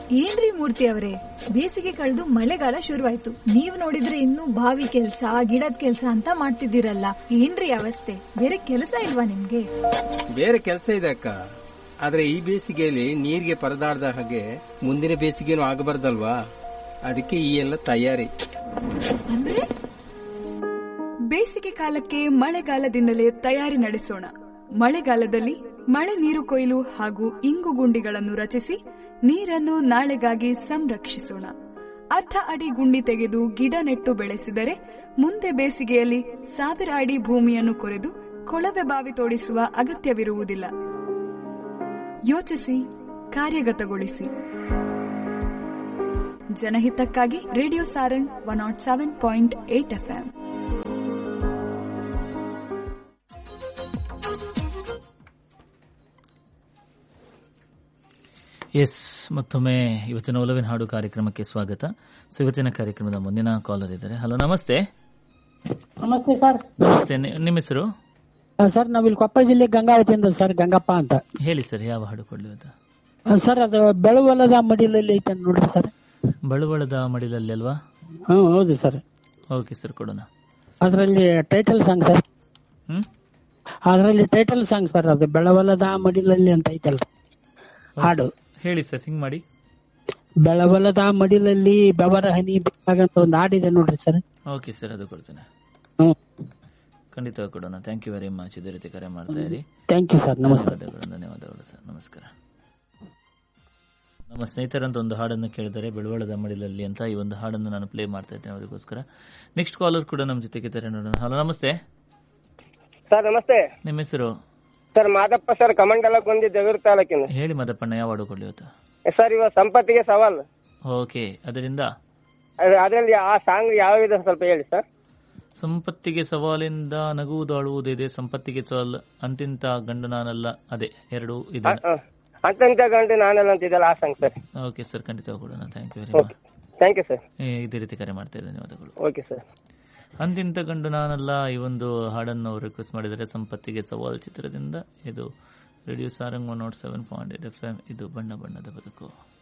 ಏನ್ರಿ ಮೂರ್ತಿ ಅವರೇ ಬೇಸಿಗೆ ಕಳೆದು ಮಳೆಗಾಲ ಶುರುವಾಯ್ತು ನೀವ್ ನೋಡಿದ್ರೆ ಇನ್ನೂ ಬಾವಿ ಕೆಲ್ಸ ಗಿಡದ ಕೆಲ್ಸ ಅಂತ ಮಾಡ್ತಿದ್ದೀರಲ್ಲ ಏನ್ರಿ ಅವಸ್ಥೆ ಬೇರೆ ಕೆಲಸ ಇಲ್ವಾ ನಿಮ್ಗೆ ಬೇರೆ ಕೆಲಸ ಇದೆ ಅಕ್ಕ ಆದ್ರೆ ಈ ಬೇಸಿಗೆಯಲ್ಲಿ ನೀರಿಗೆ ಪರದಾಡ್ದ ಹಾಗೆ ಮುಂದಿನ ಬೇಸಿಗೆನೂ ಆಗಬಾರ್ದಲ್ವಾ ಅದಕ್ಕೆ ಈ ಎಲ್ಲ ತಯಾರಿ ಅಂದ್ರೆ ಬೇಸಿಗೆ ಕಾಲಕ್ಕೆ ಮಳೆಗಾಲದಿಂದಲೇ ತಯಾರಿ ನಡೆಸೋಣ ಮಳೆಗಾಲದಲ್ಲಿ ಮಳೆ ನೀರು ಕೊಯ್ಲು ಹಾಗೂ ಇಂಗು ಗುಂಡಿಗಳನ್ನು ರಚಿಸಿ ನೀರನ್ನು ನಾಳೆಗಾಗಿ ಸಂರಕ್ಷಿಸೋಣ ಅರ್ಧ ಅಡಿ ಗುಂಡಿ ತೆಗೆದು ಗಿಡ ನೆಟ್ಟು ಬೆಳೆಸಿದರೆ ಮುಂದೆ ಬೇಸಿಗೆಯಲ್ಲಿ ಸಾವಿರ ಅಡಿ ಭೂಮಿಯನ್ನು ಕೊರೆದು ಕೊಳವೆ ಬಾವಿ ತೋಡಿಸುವ ಅಗತ್ಯವಿರುವುದಿಲ್ಲ ಯೋಚಿಸಿ ಕಾರ್ಯಗತಗೊಳಿಸಿ ಜನಹಿತಕ್ಕಾಗಿ radio Sarang one nought seven point eight FM ಎಸ್ ಮತ್ತೊಮ್ಮೆ ಇವತ್ತಿನ ಒಲವಿನ ಹಾಡು ಕಾರ್ಯಕ್ರಮಕ್ಕೆ ಸ್ವಾಗತ ಸೊ ಇವತ್ತಿನ ಕಾರ್ಯಕ್ರಮದ ಮುಂದಿನ ಕಾಲರ್ ಇದ್ದಾರೆ ಹಲೋ ನಮಸ್ತೆ ನಮಸ್ತೆ ಸರ್ ನಮಸ್ತೆ ನಿ- ನಿಮ್ಮ ಹೆಸರು ಆ, ಸರ್ ನಾವಿಲ್ಲಿ ಕೊಪ್ಪಳ ಜಿಲ್ಲೆ ಗಂಗಾವತಿಯಿಂದ ಸರ್ ಗಂಗಪ್ಪ ಅಂತ ಹೇಳಿ ಸರ್ ಯಾವ ಹಾಡು ಕೊಡ್ಲಿ ಅಂತ ಆ, ಸರ್ ಅದು ಬೆಳವಲದ ಮಡಿಲಲ್ಲಿ ಐತೆ ನೋಡ್ರಿ ಸರ್ ಬಳುವಳದ ಮಡಿಲಲ್ಲಿ ಅಲ್ವಾ ಹ್ಮ್ ಹೌದು ಸರ್ ಓಕೆ ಸರ್ ಕೊಡೋಣ ಅದರಲ್ಲಿ ಟೈಟಲ್ ಸಾಂಗ್ ಸರ್ ಹ್ಮ್ ಅದರಲ್ಲಿ ಟೈಟಲ್ ಸಾಂಗ್ ಸರ್ ಅದು ಬೆಳವಲದ ಮಡಿಲಲ್ಲಿ ಅಂತ ಐತಲ್ಲ ಹಾಡು ಹೇಳಿ ಸರ್ ಹಿಂಗ್ ಮಾಡಿ ಬೆಳವಲದ ಮಡಿಲಲ್ಲಿ ಬೆವರ ಹನಿ ಬಿದ್ದಾಗಂತ ಒಂದು ಹಾಡಿದೆ ನೋಡ್ರಿ ಸರ್ ಓಕೆ ಸರ್ ಅದು ಕೊಡ್ತೇನೆ ಹ್ಮ್ ಖಂಡಿತವಾಗಿ ಕೊಡೋಣ ಥ್ಯಾಂಕ್ ಯು ವೆರಿ ಮಚ್ ಇದೇ ರೀತಿ ಕರೆ ಮಾಡ್ತಾ ಇರಿ ಥ್ಯಾಂಕ್ ಯು ಸರ್ ನಮಸ್ತೆ ಧನ್ಯವಾದಗಳು ಧನ್ಯವಾದಗಳು ಸರ್ ನಮಸ್ಕಾರ ನಮ್ಮ ಸ್ನೇಹಿತರಂತ ಒಂದು ಹಾಡನ್ನು ಕೇಳಿದರೆ ಬೆಳವಳದ ಮಡಿಲಲ್ಲಿ ಅಂತ ಈ ಒಂದು ಹಾಡನ್ನು ನಾನು ಪ್ಲೇ ಮಾಡ್ತಾ ಇದ್ದೇನೆ ಅವರಿಗೋಸ್ಕರ ನೆಕ್ಸ್ಟ್ ಕಾಲರ್ ಕೂಡ ನಮ್ಮ ಜೊತೆಗಿದ್ದಾರೆ ನೋಡೋಣ ಹಲೋ ನಮಸ್ತೆ ಸರ್ ನಮಸ್ತೆ ನಿಮ್ಮ ಹೆಸರು ಸರ್ ಮಾದಪ್ಪ ಸರ್ ಕಮಂಡಲ ಗೊಂದಿ ಜಗೂರು ತಾಲೂಕಿನ ಹೇಳಿ ಮದಪ್ಪಣ್ಣ ಯಾವ ಹಾಡು ಕೊಡ್ಲಿ ಇವತ್ತು ಸರ್ ಇವಾಗ ಸಂಪತ್ತಿಗೆ ಸವಾಲ್ ಓಕೆ ಅದರಿಂದ ಅದ್- ಅದ್ರಲ್ಲಿ ಆ ಸಾಂಗ್ ಯಾವಿದೆ ಸ್ವಲ್ಪ ಹೇಳಿ ಸರ್ ಸಂಪತ್ತಿಗೆ ಸವಾಲಿಂದ ನಗುವುದು ಅಳುವುದಿದೆ ಸಂಪತ್ತಿಗೆ ಸವಾಲ್ ಅಂತಿಂತ ಗಂಡು ನಾನಲ್ಲ ಅದೇ ಎರಡು ಇದೆ ಅಂತಂತ ಗಂಟೆ ನಾನೆಲ್ಲ ಅಂತಿದ್ದಲ್ಲ ಆ ಸಾಂಗ್ ಸರ್ ಓಕೆ ಸರ್ ಖಂಡಿತ ಕೊಡೋಣ thank you very okay thank you sir much ಇದೇ ರೀತಿ ಕರೆ ಮಾಡ್ತಾ ಇದ್ದೇನೆ ಧನ್ಯವಾದಗಳು ಓಕೆ ಸರ್ ಅಂತಿಂತ ಗಂಡು ನಾನಲ್ಲ ಈ ಒಂದು ಹಾಡನ್ನು ರಿಕ್ವೆಸ್ಟ್ ಮಾಡಿದರೆ ಸಂಪತ್ತಿಗೆ ಸವಾಲ್ ಚಿತ್ರದಿಂದ ಇದು radio Sarang one nought seven point eight F M ಇದು ಬಣ್ಣ ಬಣ್ಣದ ಬದುಕು